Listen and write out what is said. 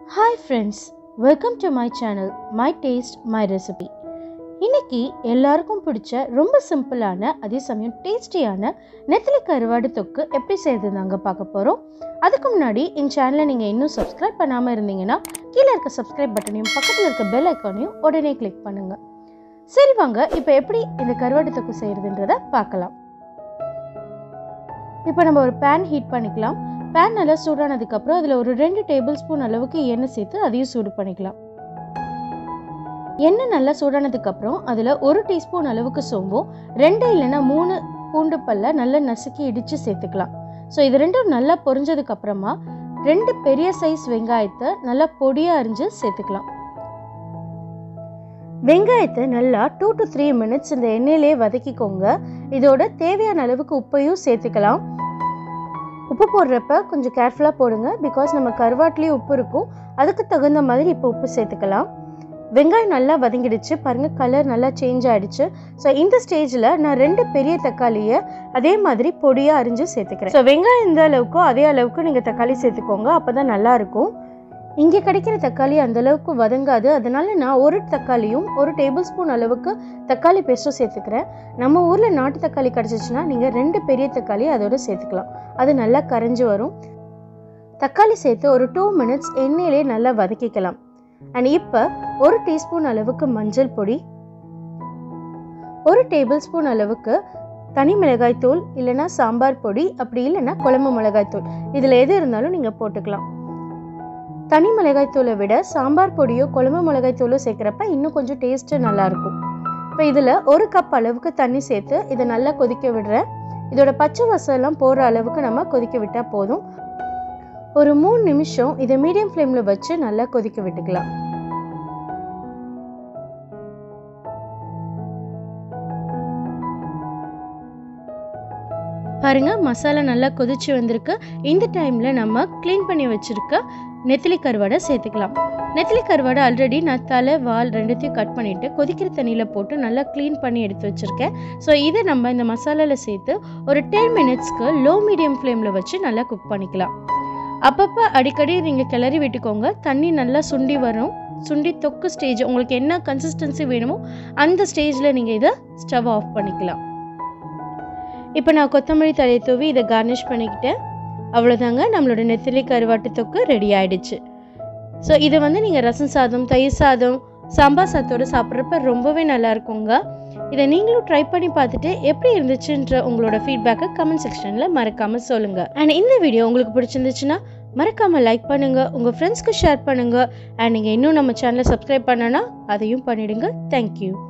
hi friends welcome to my channel my taste my recipe இன்னைக்கு எல்லாருக்கும் பிடிச்ச ரொம்ப சிம்பிளான அதே சமயம் டேஸ்டியான நெத்திலி கருவாடு தொக்கு எப்படி செய்யறது நாங்க பார்க்க போகிறோம் அதுக்கு முன்னாடி என் சேனலை நீங்கள் இன்னும் சப்ஸ்கிரைப் பண்ணாமல் இருந்தீங்கன்னா கீழே இருக்க சப்ஸ்கிரைப் பட்டனையும் பக்கத்தில் இருக்க பெல் ஐக்கானையும் உடனே கிளிக் பண்ணுங்க சரி வாங்க இப்போ எப்படி இந்த கருவாடு தொக்கு செய்யறதுன்றத பார்க்கலாம் இப்போ நம்ம ஒரு பேன் ஹீட் பண்ணிக்கலாம் பேன் நல்லா சூடானதுக்கப்புறம் அதில் ஒரு ரெண்டு டேபிள் ஸ்பூன் அளவுக்கு எண்ணெய் சேர்த்து அதையும் சூடு பண்ணிக்கலாம் எண்ணெய் நல்லா சூடானதுக்கப்புறம் அதில் ஒரு டீஸ்பூன் அளவுக்கு சோம்பும் ரெண்டு இல்லைன்னா மூணு பூண்டு பல்ல நல்லா நசுக்கி இடித்து சேர்த்துக்கலாம் ஸோ இது ரெண்டும் நல்லா பொரிஞ்சதுக்கப்புறமா ரெண்டு பெரிய சைஸ் வெங்காயத்தை நல்லா பொடியாக அரிஞ்சு சேர்த்துக்கலாம் வெங்காயத்தை நல்லா டூ டு த்ரீ மினிட்ஸ் இந்த எண்ணெயிலே வதக்கிக்கோங்க இதோட தேவையான அளவுக்கு உப்பையும் சேர்த்துக்கலாம் உப்பு போடுறப்ப கொஞ்சம் கேர்ஃபுல்லாக போடுங்க பிகாஸ் நம்ம கருவாட்டிலேயே உப்பு இருக்கும் அதுக்கு தகுந்த மாதிரி இப்போ உப்பு சேர்த்துக்கலாம் வெங்காயம் நல்லா வதங்கிடுச்சு பாருங்கள் கலர் நல்லா சேஞ்ச் ஆகிடுச்சு ஸோ இந்த ஸ்டேஜில் நான் ரெண்டு பெரிய தக்காளியை அதே மாதிரி பொடியாக அரிஞ்சு சேர்த்துக்கிறேன் ஸோ வெங்காயம் எந்த அளவுக்கோ அதே அளவுக்கு நீங்கள் தக்காளி சேர்த்துக்கோங்க அப்போ தான் நல்லாயிருக்கும் இங்கே கிடைக்கிற தக்காளி அந்த அளவுக்கு வதங்காது அதனால நான் ஒரு தக்காளியும் ஒரு டேபிள் ஸ்பூன் அளவுக்கு தக்காளி பேஸ்ட்டும் சேர்த்துக்கிறேன் நம்ம ஊரில் நாட்டு தக்காளி கிடச்சிச்சின்னா நீங்கள் ரெண்டு பெரிய தக்காளி அதோட சேர்த்துக்கலாம் அது நல்லா கரைஞ்சி வரும் தக்காளி சேர்த்து ஒரு டூ மினிட்ஸ் எண்ணெயிலே நல்லா வதக்கிக்கலாம் அண்ட் இப்போ ஒரு டீஸ்பூன் அளவுக்கு மஞ்சள் பொடி ஒரு டேபிள் ஸ்பூன் அளவுக்கு தனி மிளகாய் தூள் இல்லைன்னா சாம்பார் பொடி அப்படி இல்லைன்னா குழம்பு மிளகாய் தூள் இதில் எது இருந்தாலும் நீங்கள் போட்டுக்கலாம் தனி மிளகாய் தூளை விட சாம்பார் பொடியோ குழம்பு மிளகாய் தூளோ சேர்க்குறப்ப இன்னும் கொஞ்சம் டேஸ்ட்டு நல்லாயிருக்கும் இப்போ இதில் ஒரு கப் அளவுக்கு தண்ணி சேர்த்து இதை நல்லா கொதிக்க விடுறேன் இதோட பச்சை வாசம்லாம் போகிற அளவுக்கு நம்ம கொதிக்க விட்டால் போதும் ஒரு மூணு நிமிஷம் இதை மீடியம் ஃப்ளேமில் வச்சு நல்லா கொதிக்க விட்டுக்கலாம் பாருங்க மசாலா நல்லா கொதிச்சு வந்திருக்கு இந்த டைமில் நம்ம க்ளீன் பண்ணி வச்சுருக்க நெத்திலி கருவாடை சேர்த்துக்கலாம் நெத்திலி கருவாடை ஆல்ரெடி நான் தலை வால் ரெண்டுத்தையும் கட் பண்ணிவிட்டு கொதிக்கிற தண்ணியில் போட்டு நல்லா க்ளீன் பண்ணி எடுத்து வச்சுருக்கேன் ஸோ இதை நம்ம இந்த மசாலாவில் சேர்த்து ஒரு டென் மினிட்ஸ்க்கு லோ மீடியம் ஃப்ளேமில் வச்சு நல்லா குக் பண்ணிக்கலாம் அப்பப்போ அடிக்கடி நீங்கள் கிளறி விட்டுக்கோங்க தண்ணி நல்லா சுண்டி வரும் சுண்டி தொக்கு ஸ்டேஜ் உங்களுக்கு என்ன கன்சிஸ்டன்சி வேணுமோ அந்த ஸ்டேஜில் நீங்கள் இதை ஸ்டவ் ஆஃப் பண்ணிக்கலாம் இப்போ நான் கொத்தமல்லி தலையை தூவி இதை கார்னிஷ் பண்ணிக்கிட்டேன் அவ்வளோதாங்க நம்மளோட நெத்திலி கருவாட்டு தொக்கு ரெடி ஆயிடுச்சு ஸோ இதை வந்து நீங்கள் ரசம் சாதம் தயிர் சாதம் சாம்பார் சாதத்தோடு சாப்பிட்றப்ப ரொம்பவே நல்லா இருக்குங்க இதை நீங்களும் ட்ரை பண்ணி பார்த்துட்டு எப்படி இருந்துச்சுன்ற உங்களோட ஃபீட்பேக்கை கமெண்ட் செக்ஷனில் மறக்காமல் சொல்லுங்கள் அண்ட் இந்த வீடியோ உங்களுக்கு பிடிச்சிருந்துச்சுன்னா மறக்காமல் லைக் பண்ணுங்கள் உங்கள் ஃப்ரெண்ட்ஸ்க்கு ஷேர் பண்ணுங்கள் அண்ட் நீங்கள் இன்னும் நம்ம சேனலை சப்ஸ்கிரைப் பண்ணனா அதையும் பண்ணிவிடுங்க தேங்க்யூ